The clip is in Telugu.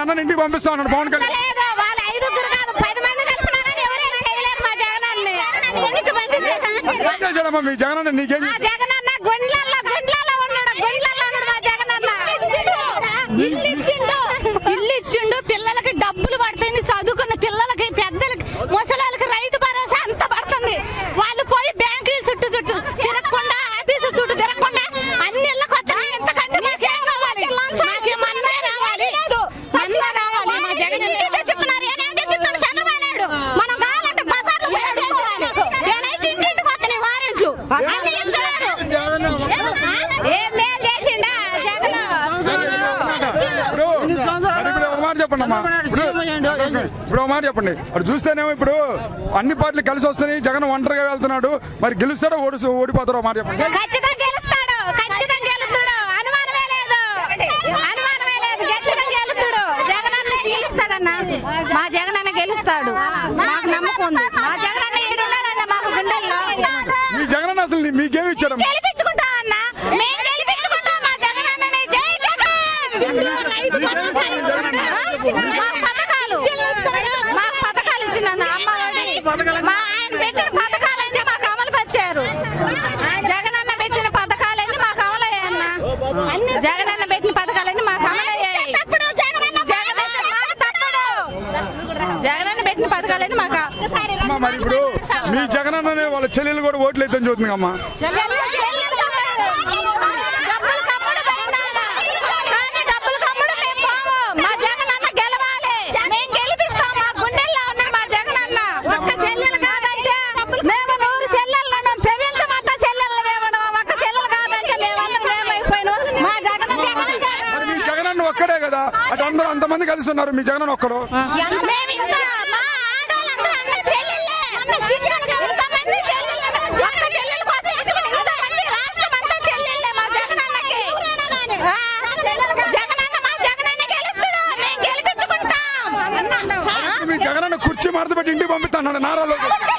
అన్న ఇంటికి పంపిస్తా ఉన్నాడు పవన్ కళ్యాణ్ లేదు వాళ్ళు ఐదుగురు కాదు పది మంది కలిసినా కానీ ఎవరేం చేయలేరు మా జగనాన్ని ఎన్నిక పంపించేసాను ఏం చేశాడమ్మా మీ జగన్ అన్న నీకేం మా జగనన్న గుండ్లల్లో గుండ్లలో ఉన్నాడు గుండ్లలో ఉన్నాడు మా జగనన్న ఇల్లు ఇచ్చిండు ఇల్లు ఇచ్చిండు పిల్లలకి డబ్బులు పడుతుంది చదువుకున్న పిల్లలకి పెద్దలకి ముసలాళ్ళకి రైతు భరోసా అంత పడుతుంది వాళ్ళు పోయి బ్యాంకుల చుట్టూ చుట్టూ తిరగకుండా ఆఫీసు చుట్టూ తిరగకుండా అన్ని ఇళ్ళకి వస్తున్నాయి ఎంతకంటే మాకేం కావాలి మాకేం అన్నే రావాలి అన్నే రావాలి మా జగన్ ఇంటికి తెచ్చిస్తున్నారు ఏనేం తెచ్చిస్తున్నాడు చంద్రబాబు నాయుడు మనం కావాలంటే బజార్లో పోయి అడుక్కోవాలి. నేనైతే ఇంటింటికి వస్తున్నాయి వారెంట్లు అన్ని ఇస్తున్నారు ఏం మేలు చేసిండా జగన్ ఇప్పుడు మరి ఇప్పుడు ఒక మాట చెప్పండి అమ్మా ఇప్పుడు ఇప్పుడు ఒక మాట చెప్పండి మరి చూస్తేనేమో ఇప్పుడు అన్ని పార్టీలు కలిసి వస్తున్నాయి జగన్ ఒంటరిగా వెళ్తున్నాడు మరి గెలుస్తాడో ఓడి ఓడిపోతాడో ఒక మాట చెప్పండి ఖచ్చితంగా గెలుస్తాడు ఖచ్చితంగా గెలుస్తాడు అనుమానమే లేదు అనుమానమే లేదు ఖచ్చితంగా గెలుస్తాడు జగన్ అన్న గెలుస్తాడన్న మా జగన్ అన్న గెలుస్తాడు మాకు నమ్మకం ఉంది మా జగన్ అన్న ఏడు ఉన్నాడన్న మాకు గుండెల్లో మీ జగన్ అన్న అసలు మీకేమి ఇచ్చాడమ్మా గెలిపించుకుంటాం అన్న మేము గెలిపించుకుంటాం మా జగన్ అన్నని జై జగన్ మా పథకాలు మా పథకాలు ఇచ్చిన అమ్మ ఒడి మా ఆయన పెట్టిన పథకాలన్నీ మాకు అమలు పరిచారు జగన్ అన్న పెట్టిన పథకాలన్నీ మాకు అమలయ్యాయన్న జగన్ అన్న పెట్టిన పథకాలన్నీ మాకు అమలయ్యాయి జగన్ అన్న మాకు తప్పుడు జగన్ అన్న పెట్టిన పథకాలన్నీ మాకు అమ్మా మరి ఇప్పుడు మీ జగన్ అన్ననే వాళ్ళ చెల్లెలు కూడా ఓట్లు అయితే చూస్తుంది అమ్మా డబ్బులు కమ్ముడు పోయిందామా? కానీ డబ్బులు కమ్ముడు మేము పోము. మా జగన్ అన్న గెలవాలి. మేము గెలిపిస్తాం. మా గుండెల్లో ఉన్నాడు మా జగన్ అన్న. ఒక్క చెల్లెలు కాదంటే మేము నూరు చెల్లెళ్ళు ఉన్నాం. ప్రపంచమంతా చెల్లెళ్ళు మేము ఉన్నాం. ఒక్క చెల్లెలు కాదంటే మేమందరం మేమైపోయినాం. మా జగన్ జగన్ జగన్. మరి మీ జగన్ అన్న ఒక్కడే కదా అటు అందరూ అంతమంది కలిసి ఉన్నారు మీ జగన్ అన్న ఒక్కడు మేము ఇంత మా ఆడవాళ్ళందరూ అన్న చెల్లెళ్ళే. ఇంతమంది చెల్లెళ్ళు ఉన్నారు. ఒక్క చెల్లెల కోసం ఇంతమంది రాష్ట్రం అంతా చెల్లెళ్ళే మా జగన్ అన్నకి. ఆ, జగన్ అన్న మా జగన్ అన్న గెలుస్తాడు. మేము గెలిపించుకుంటాం. మీ జగన్ అన్న కుర్చీ మడత పెట్టి ఇంటికి పంపిస్తాడు నారా లోకేష్